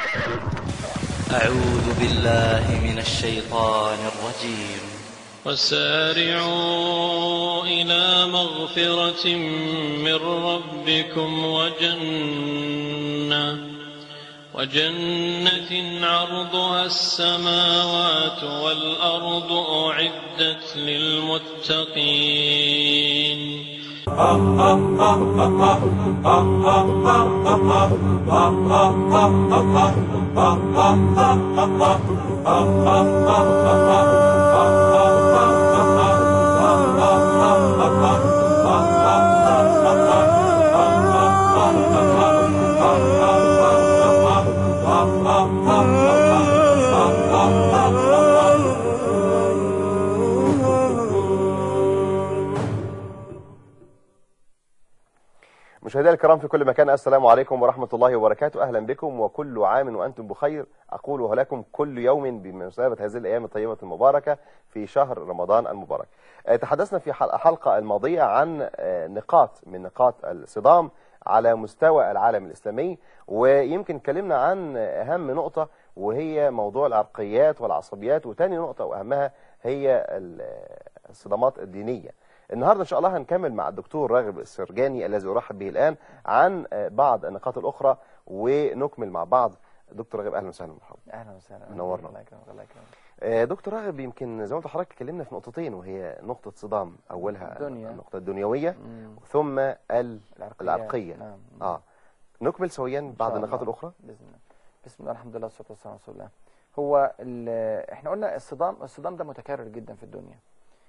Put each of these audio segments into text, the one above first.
أعوذ بالله من الشيطان الرجيم وسارعوا إلى مغفرة من ربكم وجنة وجنة عرضها السماوات والأرض أعدت للمتقين مشاهدينا الكرام في كل مكان السلام عليكم ورحمة الله وبركاته أهلا بكم وكل عام وأنتم بخير أقول لكم كل يوم بمناسبة هذه الأيام الطيبة المباركة في شهر رمضان المبارك آه، تحدثنا في حل- الحلقة الماضية عن آه، نقاط من نقاط الصدام على مستوى العالم الإسلامي ويمكن اتكلمنا عن أهم نقطة وهي موضوع العرقيات والعصبيات وتاني نقطة وأهمها هي ال- الصدامات الدينية النهارده ان شاء الله هنكمل مع الدكتور راغب السرجاني الذي ارحب به الان عن آه، بعض النقاط الاخرى ونكمل مع بعض دكتور راغب اهلا وسهلا مرحبا اهلا وسهلا منورنا. الله يكرمك الله يكرمك آه، دكتور راغب يمكن زي ما انت حضرتك اتكلمنا في نقطتين وهي نقطه صدام اولها الدنيا. النقطه الدنيويه مم. ثم ال- العرقيات. العرقيه نعم اه نكمل سويا إن بعض شاء النقاط الله. الاخرى باذن الله بسم الله الحمد لله والصلاه والسلام على رسول الله هو ال- احنا قلنا الصدام الصدام ده متكرر جدا في الدنيا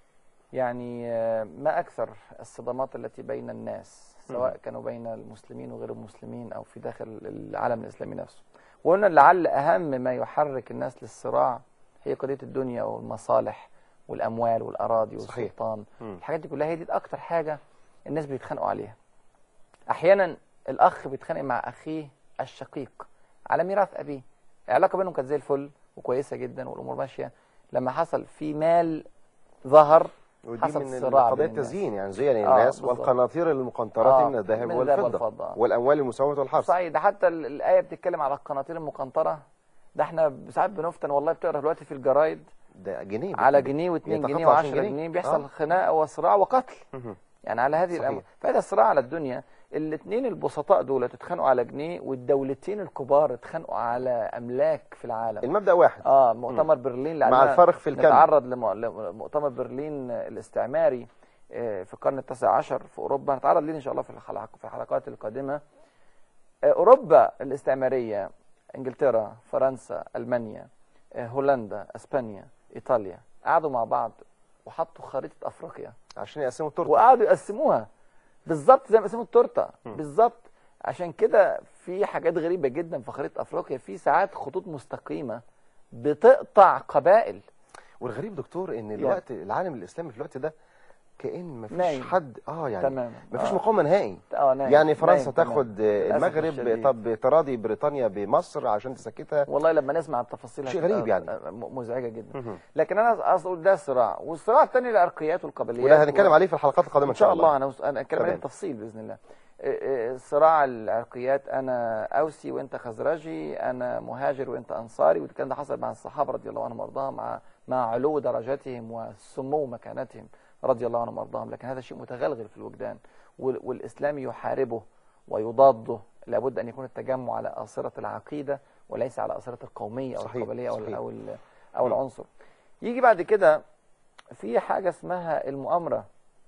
يعني آه، ما اكثر الصدامات التي بين الناس سواء كانوا بين المسلمين وغير المسلمين او في داخل العالم الاسلامي نفسه وقلنا لعل اهم ما يحرك الناس للصراع هي قضيه الدنيا والمصالح والاموال والاراضي صحيح. والسلطان مم. الحاجات دي كلها هي دي اكتر حاجه الناس بيتخانقوا عليها احيانا الاخ بيتخانق مع اخيه الشقيق على ميراث ابيه العلاقه بينهم كانت زي الفل وكويسه جدا والامور ماشيه لما حصل في مال ظهر ودي حصل من صراع قضايا بين الناس. التزيين يعني زين آه، الناس بالظبط. والقناطير المقنطرة آه، من الذهب من الذهب والفضة والفضة، آه. والاموال المسومة والحرث صحيح ده حتى ال- الايه بتتكلم على القناطير المقنطره ده احنا ساعات بنفتن والله بتقرا دلوقتي في الجرايد ده جنيه على جنيه و2 جنيه يتقطع عشان و10 جنيه. جنيه بيحصل آه. خناقه وصراع وقتل مهم. يعني على هذه صحيح. الامر فهذا صراع على الدنيا الاثنين البسطاء دول اتخانقوا على جنيه والدولتين الكبار اتخانقوا على املاك في العالم المبدأ واحد اه مؤتمر برلين مع لأننا الفرق في الكم. نتعرض لم- لمؤتمر برلين الاستعماري آه، في القرن التاسع عشر في اوروبا هنتعرض ليه ان شاء الله في الحلقات في الحلقات القادمه آه، اوروبا الاستعماريه انجلترا فرنسا المانيا آه، هولندا اسبانيا ايطاليا قعدوا مع بعض وحطوا خريطه افريقيا عشان يقسموا التورته وقعدوا يقسموها بالظبط زي ما قسموا التورته بالظبط عشان كده في حاجات غريبه جدا في خريطه افريقيا في ساعات خطوط مستقيمه بتقطع قبائل والغريب دكتور ان الوقت العالم الاسلامي في الوقت ده كأن ما فيش نايم. حد اه يعني تماما. ما فيش آه. مقاومه نهائي اه نايم يعني فرنسا نايم تمام. تاخد آه، للأسف المغرب الشديد. طب تراضي بريطانيا بمصر عشان تسكتها والله لما نسمع التفاصيل شيء هتبقى غريب يعني. م- مزعجه جدا مهم. لكن انا اقصد ده صراع والصراع الثاني العرقيات والقبليات وده هنتكلم و- عليه في الحلقات القادمه ان شاء الله انا انا اتكلم عليه تمام. بالتفصيل باذن الله إيه إيه صراع العرقيات انا اوسي وانت خزرجي انا مهاجر وانت انصاري والكلام ده حصل مع الصحابه رضي الله عنهم وارضاهم مع مع علو درجاتهم وسمو مكانتهم رضي الله عنهم وارضاهم لكن هذا شيء متغلغل في الوجدان وال- والاسلام يحاربه ويضاده لابد ان يكون التجمع على اصره العقيده وليس على اصره القوميه او صحيح، القبليه او صحيح. او ال- او مم. العنصر يجي بعد كده في حاجه اسمها المؤامره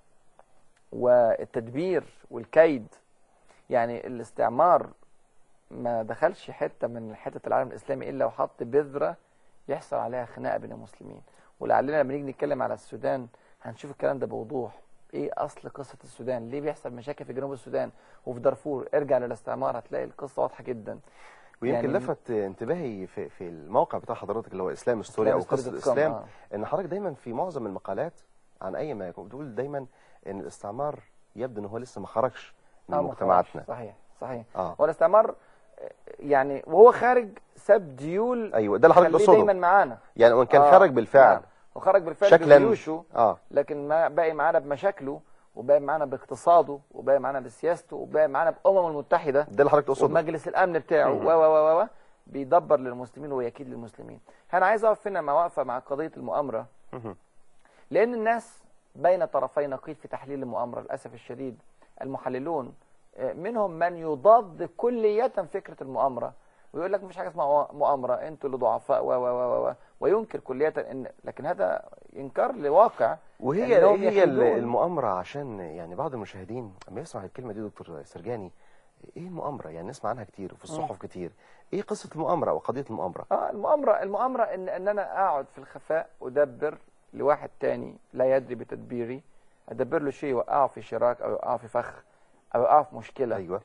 والتدبير والكيد يعني الاستعمار ما دخلش حته من حته العالم الاسلامي الا وحط بذره يحصل عليها خناقه بين المسلمين ولعلنا لما نيجي نتكلم على السودان هنشوف الكلام ده بوضوح ايه اصل قصه السودان ليه بيحصل مشاكل في جنوب السودان وفي دارفور ارجع للاستعمار هتلاقي القصه واضحه جدا ويمكن يعني- لفت انتباهي في في الموقع بتاع حضرتك اللي هو اسلام ستوري او إسلام قصه ستوري دوت كوم، الاسلام آه. ان حضرتك دايما في معظم المقالات عن اي ما يكون بتقول دايما ان الاستعمار يبدو ان هو لسه ما خرجش من آه، ما مجتمعاتنا خلاص، صحيح صحيح اه هو الاستعمار آه، يعني وهو خارج ساب ديول ايوه ده اللي حضرتك خليه تقصده دايما معانا يعني وان كان آه، خرج بالفعل نعم. وخرج بالفعل شكلاً. بجيوشه اه لكن ما باقي معانا بمشاكله وباقي معانا باقتصاده وباقي معانا بسياسته وباقي معانا بأمم المتحدة ده اللي حضرتك تقصده ومجلس الأمن بتاعه مم. و و و و بيدبر للمسلمين ويكيد للمسلمين انا عايز اقف هنا مع واقفه مع قضيه المؤامره مهم. لان الناس بين طرفي نقيض في تحليل المؤامره للاسف الشديد المحللون آه، منهم من يضاد كلية فكرة المؤامرة ويقول لك مفيش حاجة اسمها مؤامرة انتوا اللي ضعفاء و و و و وينكر كلية ان لكن هذا انكار لواقع وهي إنهم هي ال- يكيدون. المؤامرة عشان يعني بعض المشاهدين لما يسمع الكلمة دي دكتور سرجاني ايه المؤامرة يعني نسمع عنها كتير وفي الصحف كتير ايه قصة المؤامرة وقضية المؤامرة اه المؤامرة المؤامرة ان ان انا اقعد في الخفاء ادبر لواحد تاني لا يدري بتدبيري ادبر له شيء يوقعه في شراك او يوقعه في فخ او يوقعه في مشكلة ايوه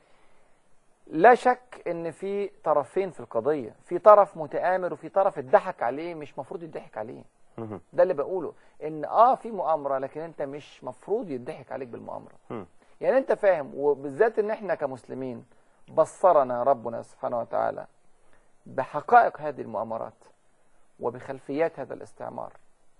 لا شك ان في طرفين في القضية في طرف متآمر وفي طرف اتضحك عليه مش مفروض يضحك عليه مهم. ده اللي بقوله ان اه في مؤامرة لكن انت مش مفروض يضحك عليك بالمؤامرة مم. يعني انت فاهم وبالذات ان احنا كمسلمين بصرنا ربنا سبحانه وتعالى بحقائق هذه المؤامرات وبخلفيات هذا الاستعمار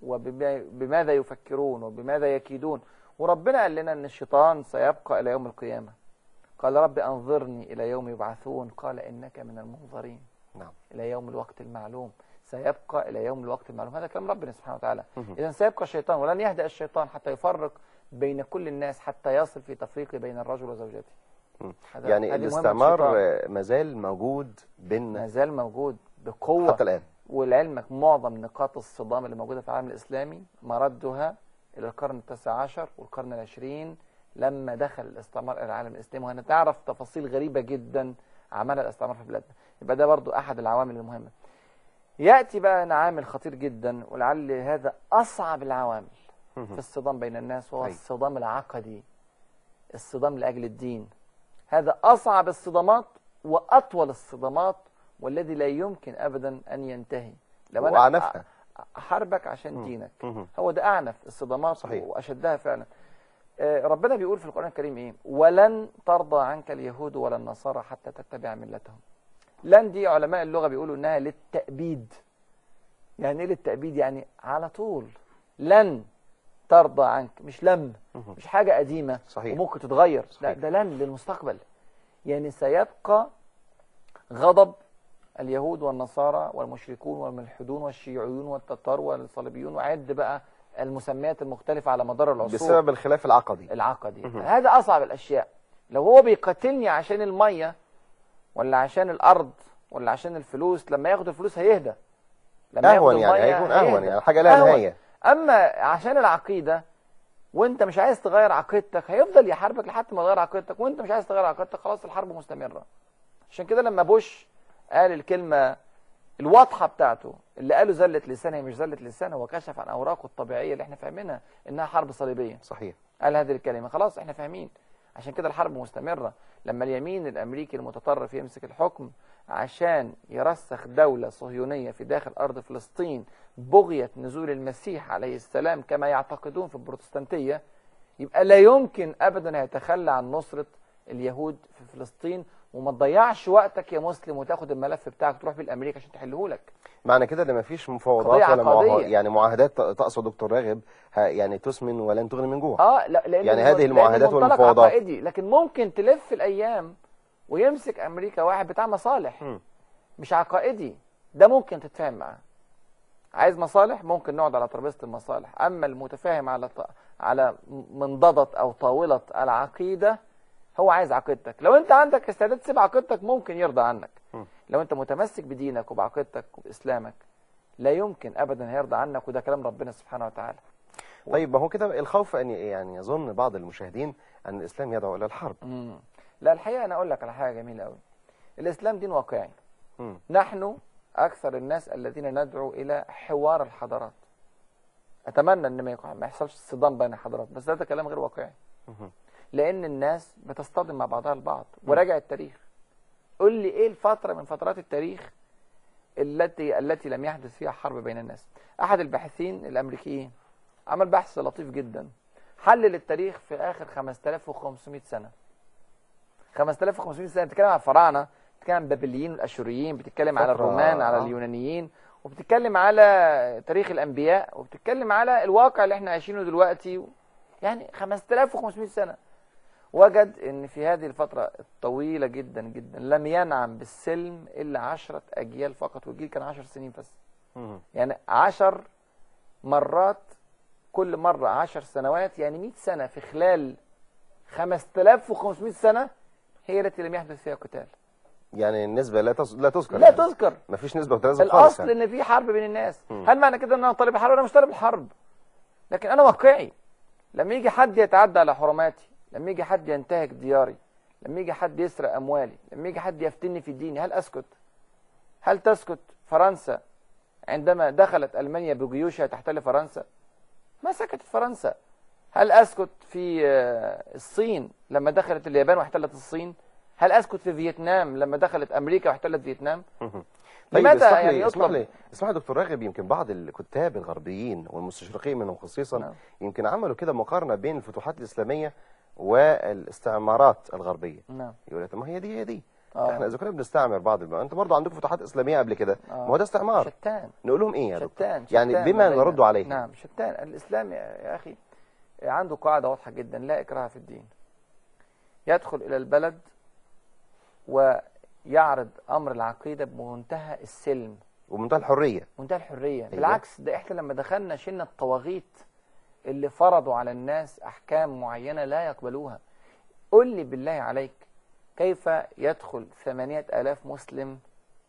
وبماذا يفكرون وبماذا يكيدون وربنا قال لنا ان الشيطان سيبقى الى يوم القيامة قال رب انظرني الى يوم يبعثون قال انك من المنظرين نعم الى يوم الوقت المعلوم سيبقى الى يوم الوقت المعلوم هذا كلام ربنا سبحانه وتعالى مهم. اذا سيبقى الشيطان ولن يهدأ الشيطان حتى يفرق بين كل الناس حتى يصل في تفريق بين الرجل وزوجته مم. هذا- يعني هذه مهمة الاستعمار الشيطان. آه، مازال موجود ما بيننا زال موجود بقوة حتى الآن ولعلمك معظم نقاط الصدام اللي موجودة في العالم الإسلامي مردها إلى القرن التاسع عشر والقرن العشرين لما دخل الاستعمار إلى العالم الإسلامي وهنا تعرف تفاصيل غريبة جدا عملها الاستعمار في بلادنا يبقى ده برضو أحد العوامل المهمة يأتي بقى هنا عامل خطير جدا ولعل هذا أصعب العوامل في مهم. الصدام بين الناس وهو أيوة. الصدام العقدي الصدام لأجل الدين هذا أصعب الصدامات وأطول الصدامات والذي لا يمكن أبدا أن ينتهي لو أنا وأعنفها. أ- أحاربك عشان مم. دينك مهم. هو ده أعنف الصدامات صحيح. وأشدها فعلا آه، ربنا بيقول في القرآن الكريم إيه ولن ترضى عنك اليهود ولا النصارى حتى تتبع ملتهم لن دي علماء اللغة بيقولوا إنها للتأبيد يعني إيه للتأبيد يعني على طول لن ترضى عنك مش لم مهم. مش حاجة قديمة صحيح. وممكن تتغير لا صحيح. ده لن للمستقبل يعني سيبقى غضب اليهود والنصارى والمشركون والملحدون والشيوعيون والتتار والصليبيون وعد بقى المسميات المختلفة على مدار العصور بسبب الخلاف العقدي العقدي مهم. هذا أصعب الأشياء لو هو بيقاتلني عشان المية ولا عشان الأرض ولا عشان الفلوس لما ياخد الفلوس هيهدى لما ياخد اهون يعني المية هيكون اهون هيهدى. يعني حاجة لها أهون. نهاية اما عشان العقيده وانت مش عايز تغير عقيدتك هيفضل يحاربك لحد ما تغير عقيدتك وانت مش عايز تغير عقيدتك خلاص الحرب مستمره عشان كده لما بوش قال الكلمه الواضحه بتاعته اللي قاله زله لسان هي مش زله لسان هو كشف عن اوراقه الطبيعيه اللي احنا فاهمينها انها حرب صليبيه صحيح قال هذه الكلمه خلاص احنا فاهمين عشان كده الحرب مستمره لما اليمين الامريكي المتطرف يمسك الحكم عشان يرسخ دوله صهيونيه في داخل ارض فلسطين بغيه نزول المسيح عليه السلام كما يعتقدون في البروتستانتيه يبقى لا يمكن ابدا يتخلى عن نصره اليهود في فلسطين وما تضيعش وقتك يا مسلم وتاخد الملف بتاعك تروح بيه لامريكا عشان تحله لك معنى كده ان مفيش قضية مفاوضات ولا معاه عقدية. يعني معاهدات ت- تقصد دكتور راغب ه- يعني تسمن ولن تغني من جوع اه لا لان يعني الم- هذه لأن المعاهدات المنطلق والمفاوضات. عقائدي لكن ممكن تلف الايام ويمسك امريكا واحد بتاع مصالح مم. مش عقائدي ده ممكن تتفاهم معاه عايز مصالح ممكن نقعد على ترابيزه المصالح اما المتفاهم على ط... على منضده او طاوله العقيده هو عايز عقيدتك لو انت عندك استعداد تسيب عقيدتك ممكن يرضى عنك مم. لو انت متمسك بدينك وبعقيدتك وباسلامك لا يمكن ابدا هيرضى عنك وده كلام ربنا سبحانه وتعالى طيب ما هو كده الخوف ان يعني يظن بعض المشاهدين ان الاسلام يدعو الى الحرب مم. لا الحقيقه انا اقول لك على حاجه جميله قوي الاسلام دين واقعي مم. نحن اكثر الناس الذين ندعو الى حوار الحضارات اتمنى ان ما يقع- ما يحصلش صدام بين الحضارات بس ده كلام غير واقعي مهم. لان الناس بتصطدم مع بعضها البعض وراجع التاريخ قول لي ايه الفتره من فترات التاريخ التي التي لم يحدث فيها حرب بين الناس احد الباحثين الامريكيين عمل بحث لطيف جدا حلل التاريخ في اخر 5500 سنه 5500 سنه بتتكلم عن الفراعنه بتتكلم عن البابليين والاشوريين بتتكلم على فترة، الرومان على آه. اليونانيين وبتتكلم على تاريخ الانبياء وبتتكلم على الواقع اللي احنا عايشينه دلوقتي يعني 5500 سنه وجد ان في هذه الفترة الطويلة جدا جدا لم ينعم بالسلم الا عشرة اجيال فقط والجيل كان عشر سنين بس مم. يعني عشر مرات كل مرة عشر سنوات يعني مئة سنة في خلال خمسة آلاف وخمسمائة سنة هي التي لم يحدث فيها قتال يعني النسبه لا تز... لا تذكر لا يعني. تذكر مفيش نسبه وتناسب خالص الاصل يعني. ان في حرب بين الناس مم. هل معنى كده ان انا طالب الحرب انا مش طالب الحرب لكن انا واقعي لما يجي حد يتعدى على حرماتي لما يجي حد ينتهك دياري لما يجي حد يسرق اموالي لما يجي حد يفتني في ديني هل اسكت هل تسكت فرنسا عندما دخلت المانيا بجيوشها تحتل فرنسا ما سكتت فرنسا هل اسكت في آه، الصين لما دخلت اليابان واحتلت الصين هل اسكت في فيتنام لما دخلت امريكا واحتلت فيتنام طيب لماذا اسمح لي يعني اسمح يطلب لي اسمح لي دكتور راغب يمكن بعض الكتاب الغربيين والمستشرقين منهم خصيصا نعم. يمكن عملوا كده مقارنه بين الفتوحات الاسلاميه والاستعمارات الغربيه نعم يقول لك طب ما هي دي هي دي آه. احنا اذا كنا بنستعمر بعض الم... انتوا برضه عندكم فتوحات اسلاميه قبل كده آه. ما هو ده استعمار شتان نقول لهم ايه يا دكتور شتان يعني شتان بما ما بين- نرد عليه نعم شتان الإسلام يا يا أخي عنده قاعدة واضحة جدا لا إكراه في الدين يدخل إلى البلد ويعرض أمر العقيدة بمنتهى السلم ومنتهى الحريه منتهى الحرية أيوة. بالعكس ده إحنا لما دخلنا شلنا الطواغيت اللي فرضوا على الناس أحكام معينة لا يقبلوها قل لي بالله عليك كيف يدخل ثمانية آلاف مسلم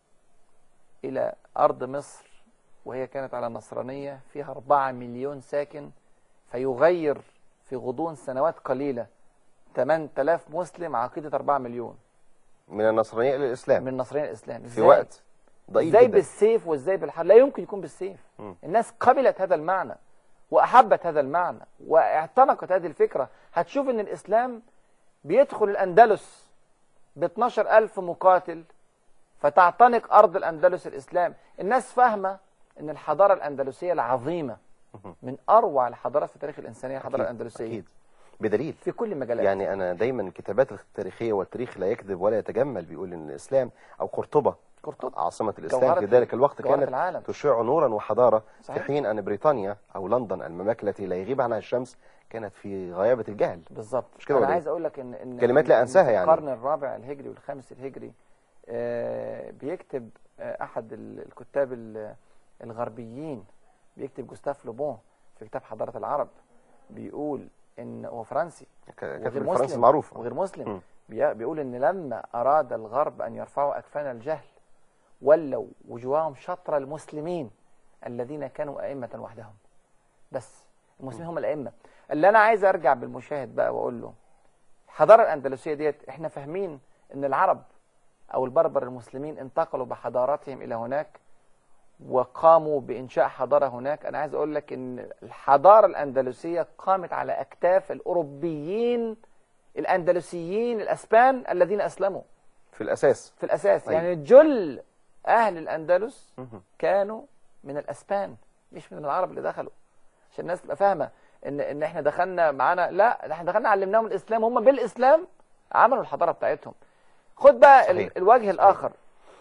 إلى أرض مصر وهي كانت على نصرانية فيها أربعة مليون ساكن فيغير في غضون سنوات قليلة 8000 مسلم عقيدة 4 مليون من النصرانيه الى الاسلام من النصرانية الإسلام في إزاي؟ وقت ضئيل ازاي جدا بالسيف وازاي بالحرب لا يمكن يكون بالسيف مم. الناس قبلت هذا المعنى واحبت هذا المعنى واعتنقت هذه الفكره هتشوف ان الاسلام بيدخل الاندلس ب 12000 مقاتل فتعتنق ارض الاندلس الاسلام الناس فاهمه ان الحضاره الاندلسيه العظيمه من اروع الحضارات في تاريخ الانسانيه الحضاره أكيد، الاندلسيه اكيد بدليل في كل المجالات يعني انا دايما الكتابات التاريخيه والتاريخ لا يكذب ولا يتجمل بيقول ان الاسلام او قرطبه قرطبة عاصمه الاسلام جوهرة في ذلك الوقت جوهرة كانت العالم. تشع نورا وحضاره في صحيح. حين ان بريطانيا او لندن المملكه التي لا يغيب عنها الشمس كانت في غيابه الجهل بالظبط مش كده انا ولا إيه؟ عايز اقول لك ان ان كلمات لا إن أنساها في يعني. القرن الرابع الهجري والخامس الهجري آه، بيكتب آه، احد ال- الكتاب ال- الغربيين بيكتب جوستاف لوبون في كتاب حضاره العرب بيقول ان هو فرنسي ك- كاتب وغير الفرنسي مسلم المعروف وغير مسلم مم. بي- بيقول ان لما اراد الغرب ان يرفعوا اكفان الجهل ولوا وجوههم شطر المسلمين الذين كانوا ائمه وحدهم بس المسلمين هم الائمه اللي انا عايز ارجع بالمشاهد بقى واقول له الحضاره الاندلسيه ديت احنا فاهمين ان العرب او البربر المسلمين انتقلوا بحضاراتهم الى هناك وقاموا بانشاء حضاره هناك انا عايز اقول لك ان الحضاره الاندلسيه قامت على اكتاف الاوروبيين الاندلسيين الاسبان الذين اسلموا في الاساس في الاساس أيوة. يعني جل اهل الاندلس مهم. كانوا من الاسبان مش من العرب اللي دخلوا عشان الناس تبقى فاهمه ان ان احنا دخلنا معانا لا ده احنا دخلنا علمناهم الاسلام هم بالاسلام عملوا الحضاره بتاعتهم خد بقى صحيح. ال- الوجه الاخر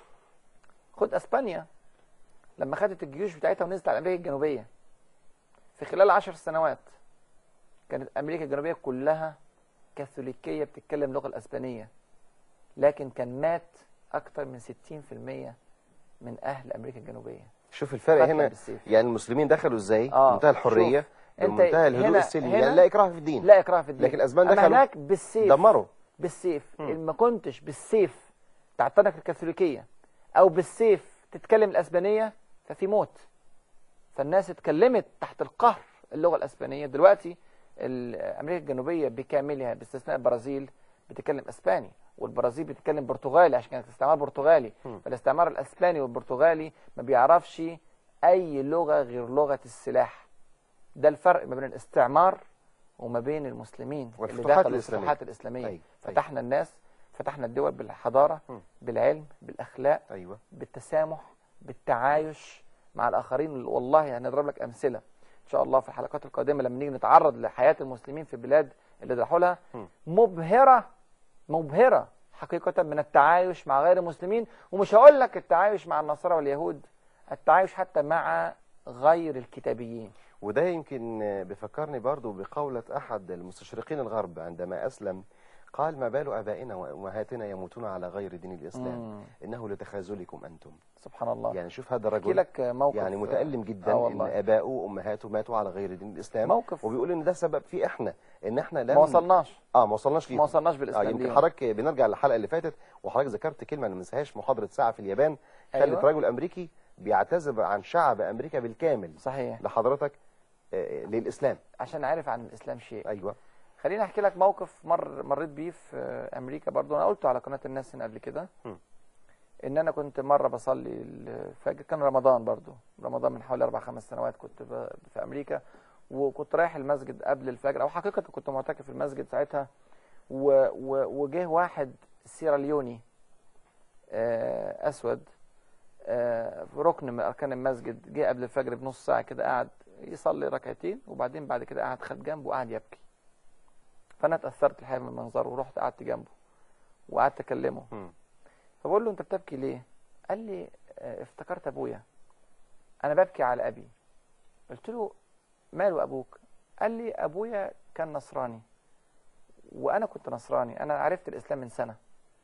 خد اسبانيا لما خدت الجيوش بتاعتها ونزلت على امريكا الجنوبيه في خلال عشر سنوات كانت امريكا الجنوبيه كلها كاثوليكيه بتتكلم اللغه الاسبانيه لكن كان مات اكتر من 60% من اهل امريكا الجنوبيه شوف الفرق قتلا هنا بالسيف. يعني المسلمين دخلوا ازاي آه، منتهى الحريه شوف، أنت بمنتهى الهدوء هنا- السلمي هنا يعني لا اكراه في الدين لا اكراه في الدين لكن الأسبان أما دخلوا هناك بالسيف دمروا بالسيف مم. إن ما كنتش بالسيف تعتنق الكاثوليكيه او بالسيف تتكلم الاسبانيه ففي موت فالناس اتكلمت تحت القهر اللغه الاسبانيه دلوقتي ال- امريكا الجنوبيه بكاملها باستثناء البرازيل بتتكلم اسباني والبرازيل بتتكلم برتغالي عشان كانت استعمار برتغالي مم. فالاستعمار الاسباني والبرتغالي ما بيعرفش اي لغه غير لغه السلاح ده الفرق ما بين الاستعمار وما بين المسلمين اللي والفتوحات دخلوا الإسلامية. الفتوحات الاسلاميه أيوة، أيوة. فتحنا الناس فتحنا الدول بالحضاره مم. بالعلم بالاخلاق ايوه بالتسامح بالتعايش مع الاخرين والله هنضرب لك امثله ان شاء الله في الحلقات القادمه لما نيجي نتعرض لحياه المسلمين في البلاد اللي راحوا لها مم. مبهره مبهره حقيقه من التعايش مع غير المسلمين ومش هقول لك التعايش مع النصارى واليهود التعايش حتى مع غير الكتابيين وده يمكن بيفكرني برضو بقولة أحد المستشرقين الغرب عندما أسلم قال ما بال ابائنا وامهاتنا يموتون على غير دين الاسلام مم. انه لتخاذلكم انتم سبحان الله يعني شوف هذا احكي الرجل لك موقف يعني متألم جدا آه ان والله. ابائه وامهاته ماتوا على غير دين الاسلام موقف. وبيقول ان ده سبب في احنا ان احنا لم ما وصلناش اه ما وصلناش ليهم ما وصلناش اه بالاسلام يمكن ليهم. حضرتك بنرجع للحلقه اللي فاتت وحضرتك ذكرت كلمه انا ما انساهاش محاضره ساعه في اليابان خلت أيوة. رجل امريكي بيعتذر عن شعب امريكا بالكامل صحيح لحضرتك آه، للاسلام عشان عارف عن الاسلام شيء ايوه خليني احكي لك موقف مر مريت بيه في امريكا برضو انا قلته على قناه الناس هنا قبل كده هم. ان انا كنت مره بصلي الفجر كان رمضان برضو رمضان من حوالي اربع خمس سنوات كنت ب- في امريكا وكنت رايح المسجد قبل الفجر او حقيقه كنت معتكف في المسجد ساعتها و- و- وجه واحد سيراليوني آه، اسود آه، في ركن من اركان المسجد جه قبل الفجر بنص ساعه كده قعد يصلي ركعتين وبعدين بعد كده قعد خد جنبه وقعد يبكي فانا اتاثرت الحقيقه من منظره ورحت قعدت جنبه وقعدت اكلمه هم. فبقول له انت بتبكي ليه قال لي آه، افتكرت ابويا انا ببكي على ابي قلت له ماله ابوك قال لي ابويا كان نصراني وانا كنت نصراني انا عرفت الاسلام من سنه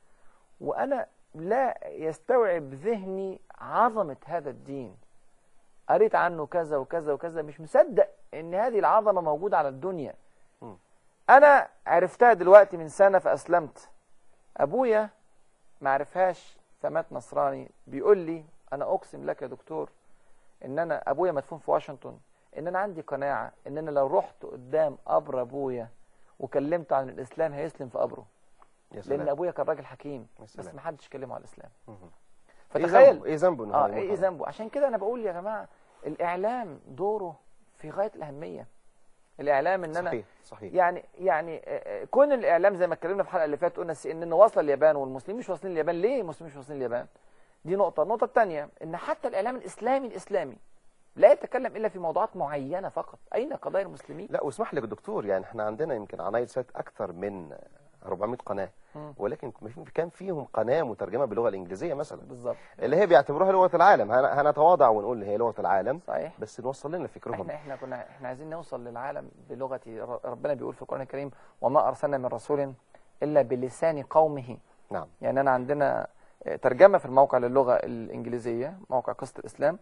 وانا لا يستوعب ذهني عظمه هذا الدين قريت عنه كذا وكذا وكذا مش مصدق ان هذه العظمه موجوده على الدنيا مم. انا عرفتها دلوقتي من سنه فاسلمت ابويا ما عرفهاش فمات نصراني بيقول لي انا اقسم لك يا دكتور ان انا ابويا مدفون في واشنطن ان انا عندي قناعه ان انا لو رحت قدام قبر ابويا وكلمته عن الاسلام هيسلم في قبره يا لان سلام ابويا كان راجل حكيم يا بس سلام. ما حدش كلمه على الاسلام مهم. فتخيل ايه ذنبه ايه ذنبه إن هو اه يموت ايه على- ذنبه عشان كده انا بقول يا جماعه الاعلام دوره في غايه الاهميه الاعلام ان انا صحيح صحيح يعني يعني آه، آه، كون الاعلام زي ما اتكلمنا في الحلقه اللي فاتت قلنا سي ان ان واصله اليابان والمسلمين مش واصلين اليابان ليه المسلمين مش واصلين اليابان دي نقطه النقطه الثانيه ان حتى الاعلام الاسلامي الاسلامي لا يتكلم الا في موضوعات معينه فقط اين قضايا المسلمين لا واسمح لي يا دكتور يعني احنا عندنا يمكن عناية سات اكثر من 400 قناه مم. ولكن كان فيهم قناه مترجمه باللغه الانجليزيه مثلا بالظبط اللي هي بيعتبروها لغه العالم هن- هنتواضع ونقول هي لغه العالم صحيح بس نوصل لنا فكرهم احنا احنا كنا احنا عايزين نوصل للعالم بلغه ر- ربنا بيقول في القران الكريم وما ارسلنا من رسول الا بلسان قومه نعم يعني أنا عندنا ترجمة في الموقع للغة الإنجليزية موقع قصة الإسلام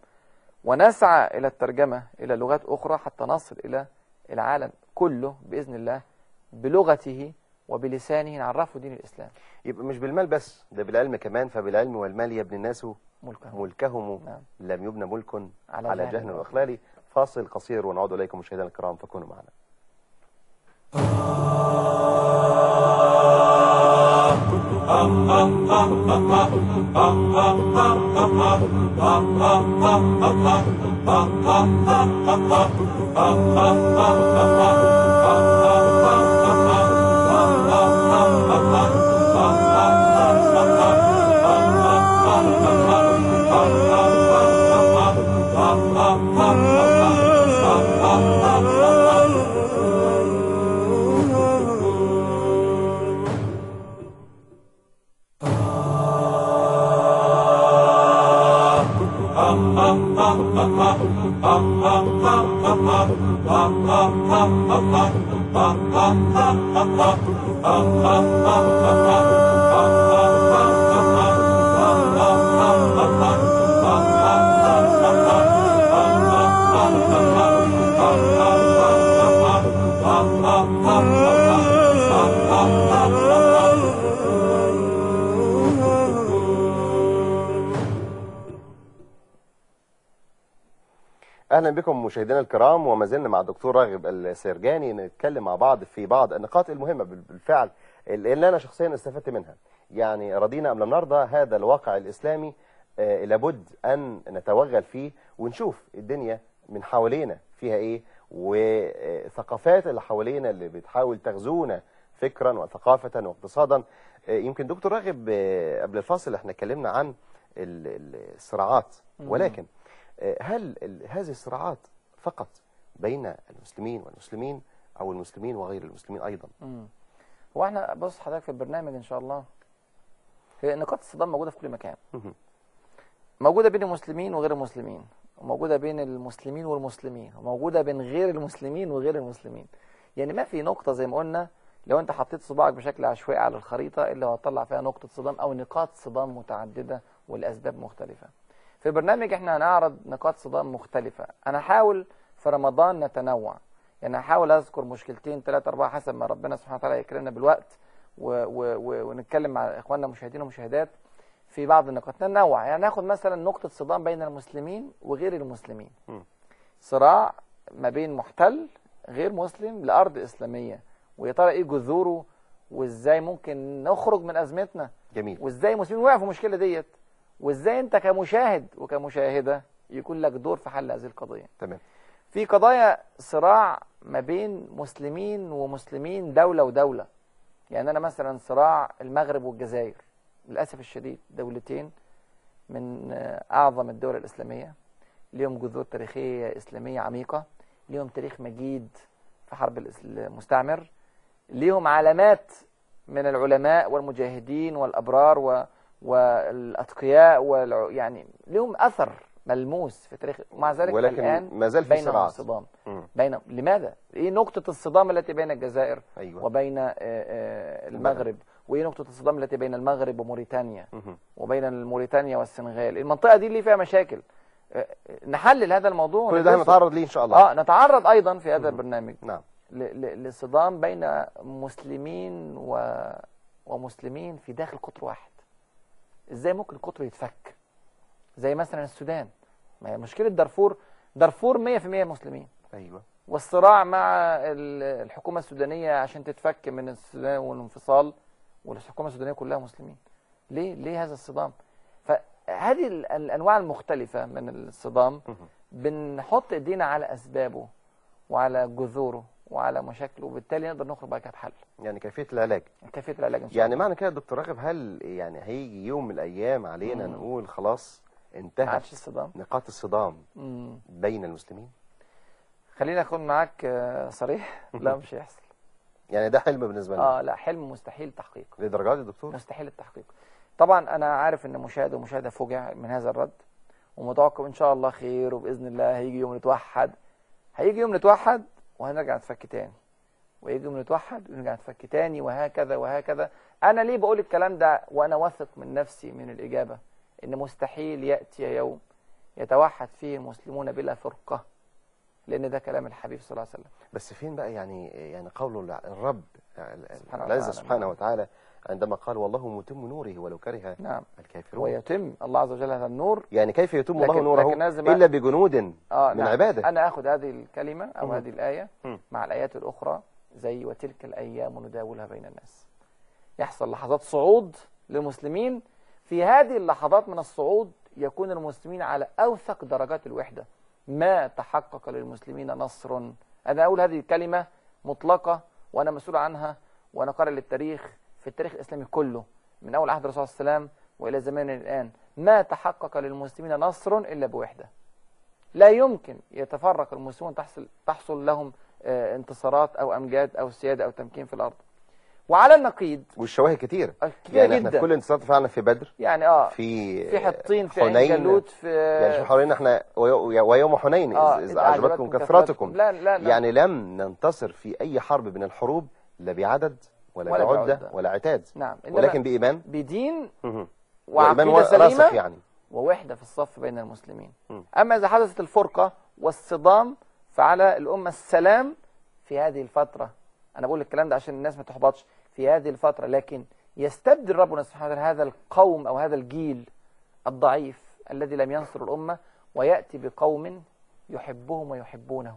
ونسعى إلى الترجمة إلى لغات أخرى حتى نصل إلى العالم كله بإذن الله بلغته وبلسانه نعرفه دين الإسلام يبقى مش بالمال بس ده بالعلم كمان فبالعلم والمال يبني الناس ملكه ملكهم نعم. لم يبنى ملك على على جهل جهل وإخلال. واخلال فاصل قصير ونعود اليكم مشاهدينا الكرام فكونوا معنا اهلا بكم مشاهدينا الكرام وما زلنا مع الدكتور راغب السرجاني نتكلم مع بعض في بعض النقاط المهمه بال- بالفعل اللي انا شخصيا استفدت منها يعني رضينا ام لم نرضى هذا الواقع الاسلامي آه، لابد ان نتوغل فيه ونشوف الدنيا من حوالينا فيها ايه وثقافات اللي حوالينا اللي بتحاول تغزونا فكرا وثقافه واقتصادا آه، يمكن دكتور راغب آه، قبل الفاصل احنا اتكلمنا عن ال- ال- الصراعات ولكن آه، هل ال- هذه الصراعات فقط بين المسلمين والمسلمين او المسلمين وغير المسلمين ايضا مم. هو احنا بص حضرتك في البرنامج ان شاء الله هي نقاط الصدام موجوده في كل مكان مهم. موجوده بين المسلمين وغير المسلمين وموجوده بين المسلمين والمسلمين وموجوده بين غير المسلمين وغير المسلمين يعني ما في نقطه زي ما قلنا لو انت حطيت صباعك بشكل عشوائي على الخريطه اللي هو هتطلع فيها نقطه صدام او نقاط صدام متعدده والاسباب مختلفه في برنامج احنا هنعرض نقاط صدام مختلفه انا هحاول في رمضان نتنوع يعني هحاول اذكر مشكلتين ثلاثه اربعه حسب ما ربنا سبحانه وتعالى يكرمنا بالوقت و و و ونتكلم مع اخواننا المشاهدين والمشاهدات في بعض النقاط ننوع يعني ناخد مثلا نقطه صدام بين المسلمين وغير المسلمين م. صراع ما بين محتل غير مسلم لارض اسلاميه ويا ترى ايه جذوره وازاي ممكن نخرج من ازمتنا جميل وازاي المسلمين وقعوا في المشكله ديت وازاي انت كمشاهد وكمشاهده يكون لك دور في حل هذه القضيه تمام في قضايا صراع ما بين مسلمين ومسلمين دولة ودولة يعني أنا مثلا صراع المغرب والجزائر للأسف الشديد دولتين من آه، أعظم الدول الإسلامية ليهم جذور تاريخية إسلامية عميقة ليهم تاريخ مجيد في حرب الإس- المستعمر ليهم علامات من العلماء والمجاهدين والأبرار و... والأتقياء والع... يعني ليهم أثر ملموس في تاريخ ومع ذلك ولكن الآن ما زال في بينهم صراعات صدام مم. بين لماذا؟ ايه نقطة الصدام التي بين الجزائر ايوه وبين آه، آه، المغرب وايه نقطة الصدام التي بين المغرب وموريتانيا مهم. وبين موريتانيا والسنغال المنطقة دي اللي فيها مشاكل آه، آه، نحلل هذا الموضوع كل ده وندرسه. هنتعرض ليه ان شاء الله اه نتعرض ايضا في هذا البرنامج نعم ل- ل- لصدام بين مسلمين و... ومسلمين في داخل قطر واحد ازاي ممكن القطر يتفك زي مثلا السودان ما هي مشكلة دارفور دارفور 100% مسلمين ايوه والصراع مع ال- الحكومة السودانية عشان تتفك من السودان والانفصال والحكومة السودانية كلها مسلمين ليه ليه هذا الصدام فهذه ال- الأنواع المختلفة من الصدام مهم. بنحط ايدينا على أسبابه وعلى جذوره وعلى مشاكله وبالتالي نقدر نخرج بقى كده بحل يعني كيفيه العلاج كيفية العلاج إن شاء يعني الله معنى كده يا دكتور راغب هل يعني هيجي يوم من الايام علينا مم. نقول خلاص ما انتهت عادش الصدام نقاط الصدام مم. بين المسلمين خليني أكون معاك آه، صريح لا مش هيحصل يعني ده حلم بالنسبه لنا اه لا حلم مستحيل تحقيقه للدرجه دي يا دكتور مستحيل التحقيق طبعا انا عارف ان مشاهد ومشاهده فوجع من هذا الرد ومتوقع ان شاء الله خير وباذن الله هيجي يوم نتوحد هيجي يوم نتوحد وهنرجع نتفك تاني ويجي يوم نتوحد ونرجع نتفك تاني وهكذا وهكذا انا ليه بقول الكلام ده وانا واثق من نفسي من الاجابه ان مستحيل ياتي يوم يتوحد فيه المسلمون بلا فرقه لان ده كلام الحبيب صلى الله عليه وسلم بس فين بقى يعني يعني قول الرب سبحانه العز وتعالى. سبحانه وتعالى عندما قال والله متم نوره ولو كره نعم الكافرون ويتم الله عز وجل هذا النور يعني كيف يتم الله لكن- نوره لكن لازم الا بجنود آه من عباده أنا أخذ هذه الكلمة أو مم. هذه الآية مم. مع الآيات الأخرى زي وتلك الأيام نداولها بين الناس يحصل لحظات صعود للمسلمين في هذه اللحظات من الصعود يكون المسلمين على أوثق درجات الوحدة ما تحقق للمسلمين نصر أنا أقول هذه الكلمة مطلقة وأنا مسؤول عنها وأنا قارئ للتاريخ في التاريخ الإسلامي كله من أول عهد الرسول صلى الله عليه وسلم وإلى زماننا الآن ما تحقق للمسلمين نصر إلا بوحدة لا يمكن يتفرق المسلمون تحصل تحصل لهم آه، انتصارات او امجاد او سياده او تمكين في الارض وعلى النقيض والشواهد كتير آه، كتير يعني احنا جدا في كل انتصارات فعلا في بدر يعني اه في في حطين في عين حنين. جالوت في يعني شوف حوالينا احنا وي- ويوم حنين آه، إذ, إذ إذ أعجبتكم كثرتكم لا لا لا يعني لم ننتصر في أي حرب من الحروب لا بعدد ولا, ولا بعدة بعدة. ولا عتاد نعم إنما ولكن بإيمان بدين مهم. وعقيده وإيمان سليمه راسخ يعني ووحده في الصف بين المسلمين مم. اما اذا حدثت الفرقه والصدام فعلى الامه السلام في هذه الفتره انا بقول الكلام ده عشان الناس ما تحبطش في هذه الفتره لكن يستبدل ربنا سبحانه وتعالى هذا القوم او هذا الجيل الضعيف الذي لم ينصر الامه وياتي بقوم يحبهم ويحبونه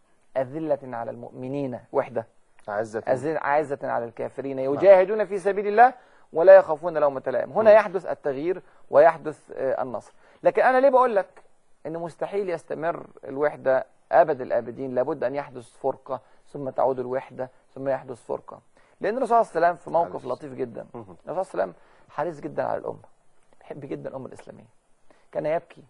أذلة على المؤمنين وحدة عزة أذل- عازة على الكافرين يجاهدون في سبيل الله ولا يخافون لومة لائم هنا يحدث التغيير ويحدث آه، النصر لكن أنا ليه بقول لك إن مستحيل يستمر الوحدة أبد الآبدين لابد أن يحدث فرقة ثم تعود الوحدة ثم يحدث فرقة لأن الرسول صلى الله عليه وسلم في موقف عليه لطيف جدا مهم. الرسول صلى الله عليه وسلم حريص جدا على الأمة يحب جدا الأمة الإسلامية كان يبكي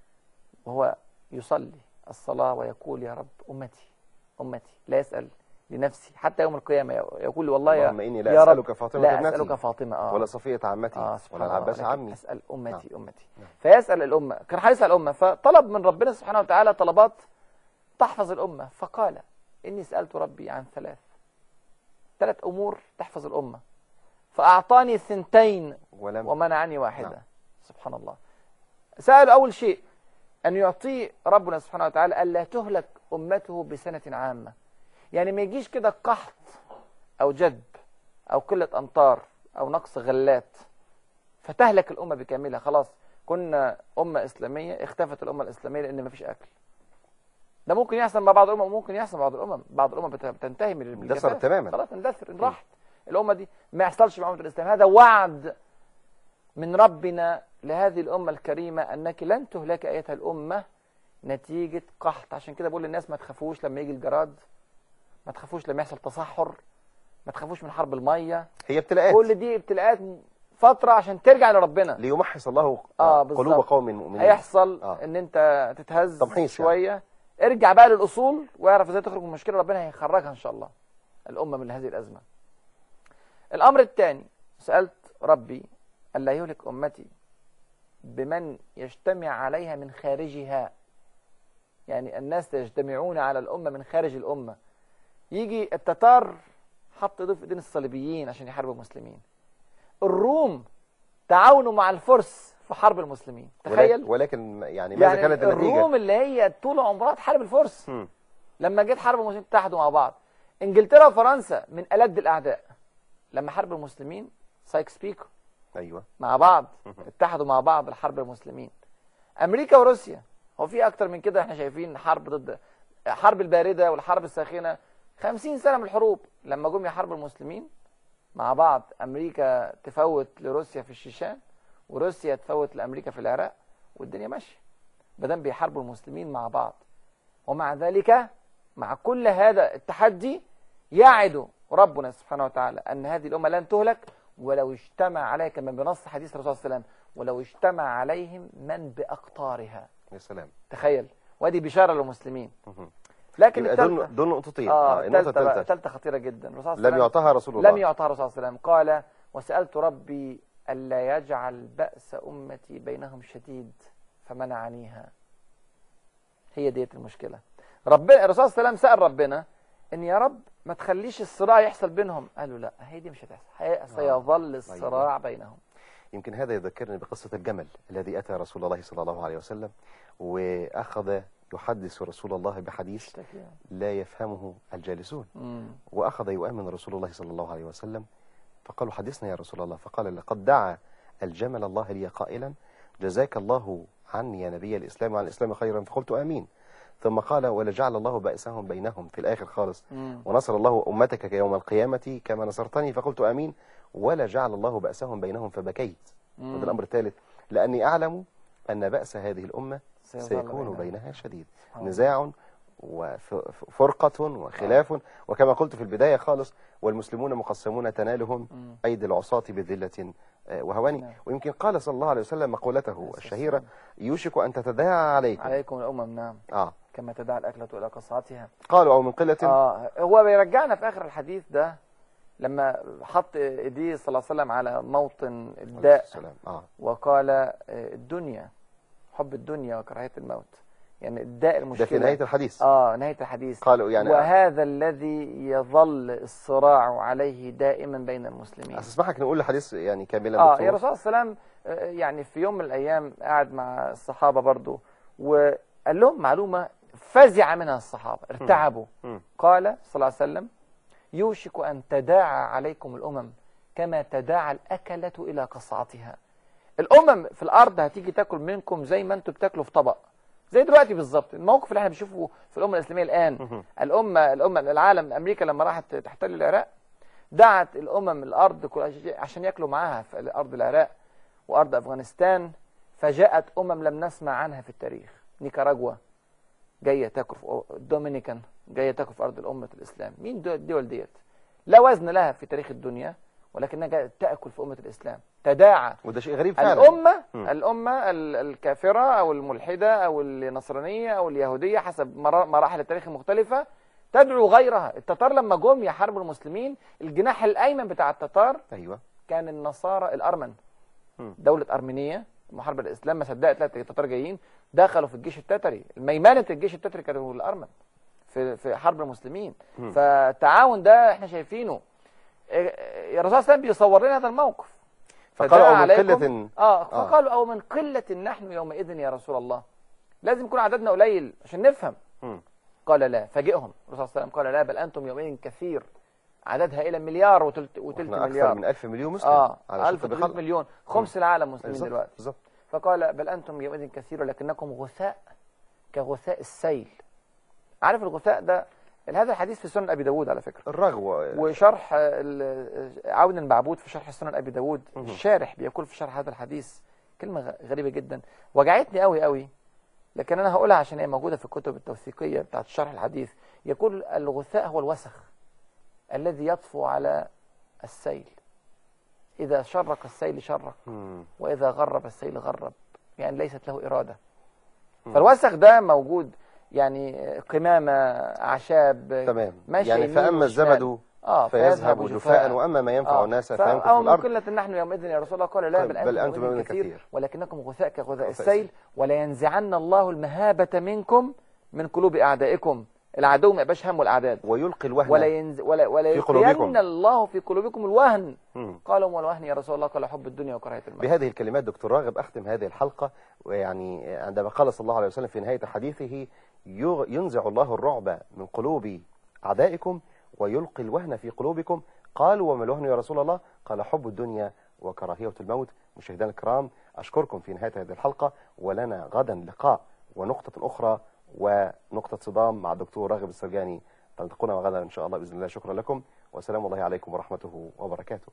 وهو يصلي الصلاة ويقول يا رب أمتي أمتي لا يسأل لنفسي حتى يوم القيامة يقول والله يا اللهم إني لا يا رب أسألك فاطمة لا ابنتي أسألك فاطمة آه. ولا صفية عمتي آه سبحان ولا الله العباس لكن عمي أسأل أمتي نعم. أمتي نعم. فيسأل الأمة كان حريص على الأمة فطلب من ربنا سبحانه وتعالى طلبات تحفظ الأمة فقال إني سألت ربي عن ثلاث ثلاث امور تحفظ الامه فاعطاني ثنتين ولم ومنعني واحده نعم. سبحان الله سأل أول شيء أن يعطيه ربنا سبحانه وتعالى ألا تهلك أمته بسنة عامة يعني ما يجيش كده قحط أو جدب أو قلة أمطار أو نقص غلات فتهلك الأمة بكاملها خلاص كنا أمة إسلامية اختفت الأمة الإسلامية لأن ما فيش أكل ده ممكن يحصل مع بعض الأمم وممكن يحصل مع بعض الأمم بعض الأمم بت- بتنتهي من اندثرت الجفاف. تماما. خلاص اندثر ان راحت الأمة دي ما يحصلش مع أمة الإسلام هذا وعد من ربنا لهذه الأمة الكريمة أنك لن تهلك أيتها الأمة نتيجة قحط عشان كده بقول للناس ما تخافوش لما يجي الجراد ما تخافوش لما يحصل تصحر ما تخافوش من حرب المية هي ابتلاءات كل دي ابتلاءات فترة عشان ترجع لربنا ليمحص الله آه، قلوب بالظبط. قوم مؤمنين هيحصل آه. ان انت تتهز تمحيص يعني. شوية ارجع بقى للأصول واعرف ازاي تخرج من المشكلة ربنا هيخرجها ان شاء الله الأمة من هذه الأزمة الأمر الثاني سألت ربي ألا يهلك أمتي بمن يجتمع عليها من خارجها يعني الناس يجتمعون على الأمة من خارج الأمة يجي التتار حط ايده في ايدين الصليبيين عشان يحاربوا المسلمين الروم تعاونوا مع الفرس في حرب المسلمين تخيل ولكن, ولكن يعني ماذا يعني كانت النتيجة الروم اللي هي طول عمرها تحارب الفرس مم. لما جت حرب المسلمين اتحدوا مع بعض انجلترا وفرنسا من ألد الأعداء لما حرب المسلمين سايكس بيكو ايوه مع بعض اتحدوا مع بعض لحرب المسلمين امريكا وروسيا هو في اكتر من كده احنا شايفين حرب ضد حرب البارده والحرب الساخنه خمسين سنه من الحروب لما جم يحاربوا المسلمين مع بعض امريكا تفوت لروسيا في الشيشان وروسيا تفوت لامريكا في العراق والدنيا ماشيه بدل بيحاربوا المسلمين مع بعض ومع ذلك مع كل هذا التحدي يعد ربنا سبحانه وتعالى أن هذه الأمة لن تهلك ولو اجتمع عليها كما بنص حديث الرسول صلى الله عليه وسلم ولو اجتمع عليهم من بأقطارها يا سلام تخيل وادي بشارة للمسلمين مهم. لكن يبقى دول الثالثة دول نقطتين اه النقطة الثالثة بقى الثالثة الثالثة خطيرة جدا الرسول صلى الله عليه لم وسلم يعطها رسول الله لم يعطها الرسول صلى الله عليه وسلم قال وسألت ربي ألا يجعل بأس أمتي بينهم شديد فمنعنيها هي ديت المشكلة ربنا الرسول صلى الله عليه وسلم سأل ربنا إن يا رب ما تخليش الصراع يحصل بينهم قالوا لا هي دي مش هتحصل هي- سيظل الصراع بينهم يمكن هذا يذكرني بقصة الجمل الذي أتى رسول الله صلى الله عليه وسلم وأخذ يحدث رسول الله بحديث لا يفهمه الجالسون مم. وأخذ يؤمن رسول الله صلى الله عليه وسلم فقالوا حدثنا يا رسول الله فقال لقد دعا الجمل الله لي قائلا جزاك الله عني يا نبي الإسلام وعن الإسلام خيرا فقلت آمين ثم قال ولجعل الله بأسهم بينهم في الآخر خالص مم. ونصر الله أمتك يوم القيامة كما نصرتني فقلت آمين ولا جعل الله بأسهم بينهم فبكيت مم. وده الأمر الثالث لأني أعلم أن بأس هذه الأمة سيظل سيكون بينهم. بينها شديد سبحان الله. نزاع وفرقة وخلاف وكما قلت في البداية خالص والمسلمون مقسمون تنالهم مم. أيدي العصاة بذلة آه، وهوان نعم. ويمكن قال صلى الله عليه وسلم مقولته الشهيرة يوشك أن تتداعى عليكم عليكم الأمم نعم آه كما تدعى الأكلة إلى قصعتها قالوا أو من قلة آه هو بيرجعنا في آخر الحديث ده لما حط إيديه صلى الله عليه وسلم على موطن الداء السلام آه وقال آه، الدنيا حب الدنيا وكراهية الموت يعني الداء ده المشكلة في نهاية الحديث آه نهاية الحديث قالوا يعني وهذا الذي يظل الصراع عليه دائما بين المسلمين أسمحك نقول الحديث يعني كاملا اه دكتور. يا رسول الله صلى الله عليه وسلم آه، يعني في يوم من الايام قاعد مع الصحابه برضو وقال لهم معلومه فزع منها الصحابه ارتعبوا مم. قال صلى الله عليه وسلم يوشك ان تداعى عليكم الامم كما تداعى الاكله الى قصعتها الامم في الارض هتيجي تاكل منكم زي ما انتم بتاكلوا في طبق زي دلوقتي بالظبط الموقف اللي احنا بنشوفه في الامه الاسلاميه الان الامه الامه العالم امريكا لما راحت تحتل العراق دعت الامم الارض كل- عشان ياكلوا معاها في ارض العراق وارض افغانستان فجاءت امم لم نسمع عنها في التاريخ نيكاراغوا جايه تاكل في الدومينيكان جايه تاكل في ارض الامه الاسلام مين دول الدول ديت لا وزن لها في تاريخ الدنيا ولكنها جايه تاكل في امه الاسلام تداعى وده شيء غريب فعلا الأمة مم. الأمة ال- الكافرة أو الملحدة أو النصرانية أو اليهودية حسب مرا- مراحل التاريخ المختلفة تدعو غيرها التتار لما جم يحاربوا المسلمين الجناح الأيمن بتاع التتار أيوة كان النصارى الأرمن مم. دولة أرمينية محاربة الإسلام ما صدقت لا التتار جايين دخلوا في الجيش التتري ميمنة الجيش التتري كانوا الأرمن في في حرب المسلمين مم. فالتعاون ده احنا شايفينه إيه، الرسول صلى الله عليه وسلم بيصور لنا هذا الموقف فقالوا فدعا أو من عليكم- قلة اه آه. فقالوا او من قله نحن يومئذ يا رسول الله لازم يكون عددنا قليل عشان نفهم مم. قال لا فاجئهم الرسول صلى الله عليه وسلم قال لا بل انتم يومئذ كثير عددها الى مليار وتلت وتلت احنا أكثر مليار من 1000 مليون مسلم اه على 1000 شرط وتلت بخلق مليون خمس العالم مسلمين بالظبط دلوقتي بالظبط فقال بل انتم يومئذ كثير ولكنكم غثاء كغثاء السيل عارف الغثاء ده هذا الحديث في سنن ابي داود على فكره الرغوة وشرح ال- عون المعبود في شرح سنن ابي داود الشارح بيقول في شرح هذا الحديث كلمه غ- غريبه جدا وجعتني قوي قوي لكن انا هقولها عشان هي موجوده في الكتب التوثيقيه بتاعت شرح الحديث يقول الغثاء هو الوسخ الذي يطفو على السيل اذا شرق السيل شرق مم. واذا غرب السيل غرب يعني ليست له اراده فالوسخ ده موجود يعني قمامه اعشاب تمام ماشي يعني يمين فأما وشمال. الزبد اه فيذهب جفاء وأما ما ينفع آه. الناس ف- فيمكث أو في من الأرض قلة نحن يومئذ يا رسول الله قال لا قال بل, بل أنتم أنتم يومئذ يومئذ كثير, كثير. ولكنكم غثاء كغثاء غثاء السيل ولينزعن الله المهابة منكم من قلوب أعدائكم العدو ما يبقاش همه الأعداد ويلقي الوهن ولا ينز ولا ولا في قلوبكم. يلقين الله في قلوبكم الوهن مم. قالوا ما الوهن يا رسول الله قال حب الدنيا وكراهية الموت بهذه الكلمات دكتور راغب أختم هذه الحلقة ويعني عندما قال صلى الله عليه وسلم في نهاية حديثه يغ- ينزع الله الرعب من قلوب أعدائكم ويلقي الوهن في قلوبكم قالوا وما الوهن يا رسول الله قال حب الدنيا وكراهية الموت مشاهدينا الكرام أشكركم في نهاية هذه الحلقة ولنا غدا لقاء ونقطة أخرى ونقطة صدام مع الدكتور راغب السرجاني تلتقونا غدا إن شاء الله بإذن الله شكرا لكم وسلام الله عليكم ورحمته وبركاته